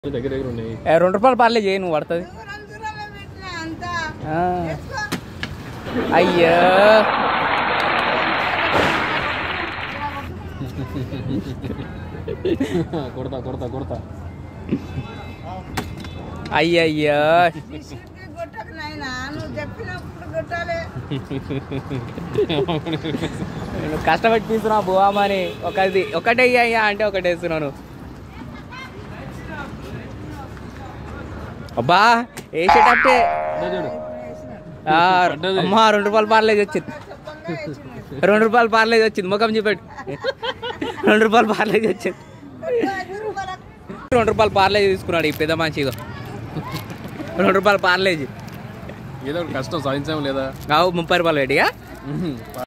దగ్గర దగ్గర ఉన్నాయి ఏ, రెండు రూపాయలు పార్లే చేయి నువ్వు పడుతుంది దూరం దూరమే పెట్టినా అంతా ఆ. ఎక్కువ. అయ్యో కొడతా కొడతా కొడతా అయ్యయ్యో బిస్కెట్కి కొట్టకు నాయనా నువ్వు చెప్పినప్పుడు కొట్టాలి నువ్వు కష్టపడి తీసుకున్నావు బువామని ఒకటి ఒకటే అయ్యా అంటే ఒకటే వేస్తున్నాను అబ్బా వేసేటట్టే అదే చూడు ఆ, అమ్మా రెండు రూపాయలు పార్లేజ్ వచ్చింది రెండు రూపాయలు పార్లేజ్ వచ్చింది ముఖం చూపెట్టు రెండు రూపాయలు పార్లేజ్ వచ్చింది రెండు రూపాయలు పార్లేజ్ తీసుకున్నాడు ఈ పెద్ద మనిషి ఇగో రెండు రూపాయలు పార్లేజ్ ఏదో ఒకటి కష్టం సాధించాం లేదా కావు ముప్పై రూపాయలు పెట్టిగా